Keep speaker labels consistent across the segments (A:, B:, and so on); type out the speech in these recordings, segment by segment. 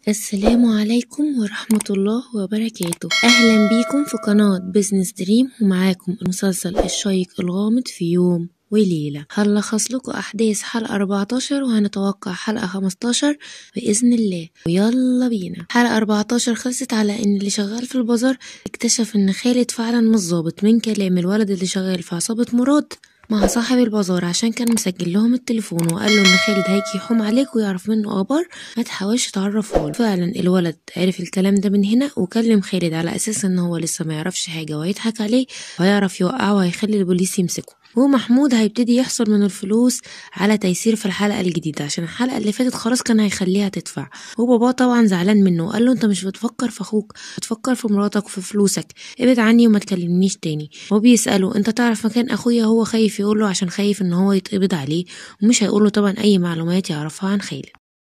A: السلام عليكم ورحمة الله وبركاته أهلا بيكم في قناة بزنس دريم ومعاكم المسلسل الشيق الغامض في يوم وليلة هنلخص لكم أحداث حلقة 14 وهنتوقع حلقة 15 بإذن الله ويلا بينا حلقة 14 خلصت على إن اللي شغال في البازار اكتشف إن خالد فعلا مش ظابط من كلام الولد اللي شغال في عصابة مراد مع صاحب البازار عشان كان مسجل لهم التليفون وقال له ان خالد هيجي يحوم عليك ويعرف منه اخبار ما تحاولش تعرفه له فعلا الولد عرف الكلام ده من هنا وكلم خالد على اساس ان هو لسه ما يعرفش حاجه وهيضحك عليه وهيعرف يوقعه وهيخلي البوليس يمسكه ومحمود هيبتدي يحصل من الفلوس على تيسير في الحلقة الجديدة عشان الحلقة اللي فاتت خلاص كان هيخليها تدفع وبابا طبعا زعلان منه وقال له انت مش بتفكر في اخوك بتفكر في مراتك وفي فلوسك ابعد عني وما تكلمنيش تاني هو بيسأله انت تعرف مكان اخويا هو خايف يقوله عشان خايف ان هو يتقبض عليه ومش هيقوله طبعا اي معلومات يعرفها عن خالد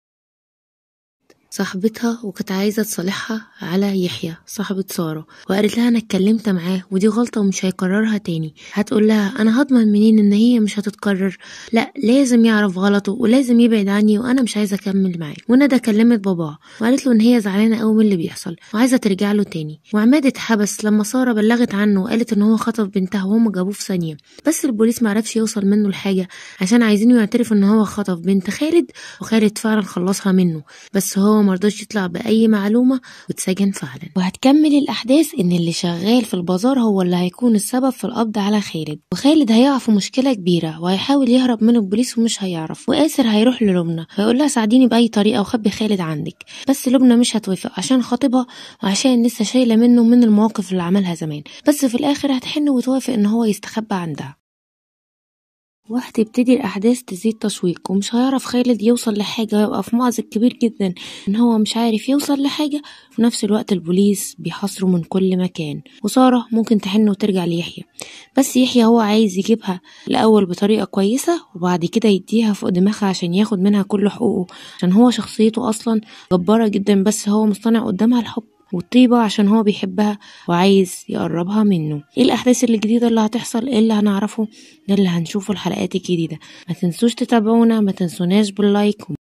A: صاحبتها وكانت عايزة تصالحها على يحيى صاحبة سارة وقالت لها أنا اتكلمت معاه ودي غلطة ومش هيكررها تاني هتقول لها أنا هضمن منين إن هي مش هتتكرر لا لازم يعرف غلطه ولازم يبعد عني وأنا مش عايزة أكمل معاه وندى كلمت باباه وقالت له إن هي زعلانة أوي من اللي بيحصل وعايزة ترجع له تاني وعماد اتحبس لما سارة بلغت عنه وقالت إن هو خطف بنتها وهم جابوه في ثانية بس البوليس معرفش يوصل منه لحاجة عشان عايزينه يعترف إن هو خطف بنت خالد وخالد فعلا خلصها منه بس هو مرضاش يطلع بأي معلومة واتسجن فعلا وهتكمل الأحداث إن اللي شغال في البازار هو اللي هيكون السبب في القبض على خالد وخالد هيقع في مشكلة كبيرة وهيحاول يهرب من البوليس ومش هيعرف وآسر هيروح للبنى هيقول لها ساعديني بأي طريقة وخبي خالد عندك بس لبنى مش هتوافق عشان خاطبها وعشان لسه شايلة منه من المواقف اللي عملها زمان بس في الآخر هتحن وتوافق إن هو يستخبى عندها وهتبتدي الأحداث تزيد تشويق ومش هيعرف خالد يوصل لحاجة ويبقى في مأزق كبير جدا إن هو مش عارف يوصل لحاجة وفي نفس الوقت البوليس بيحاصره من كل مكان وسارة ممكن تحن وترجع ليحيى بس يحيى هو عايز يجيبها الأول بطريقة كويسة وبعد كده يديها فوق دماغها عشان ياخد منها كل حقوقه عشان هو شخصيته أصلا جبارة جدا بس هو مصطنع قدامها الحب والطيبة عشان هو بيحبها وعايز يقربها منه ايه الأحداث الجديدة اللي هتحصل ايه اللي هنعرفه ده اللي هنشوفه الحلقات الجديدة ما تنسوش تتابعونا ما تنسوناش باللايك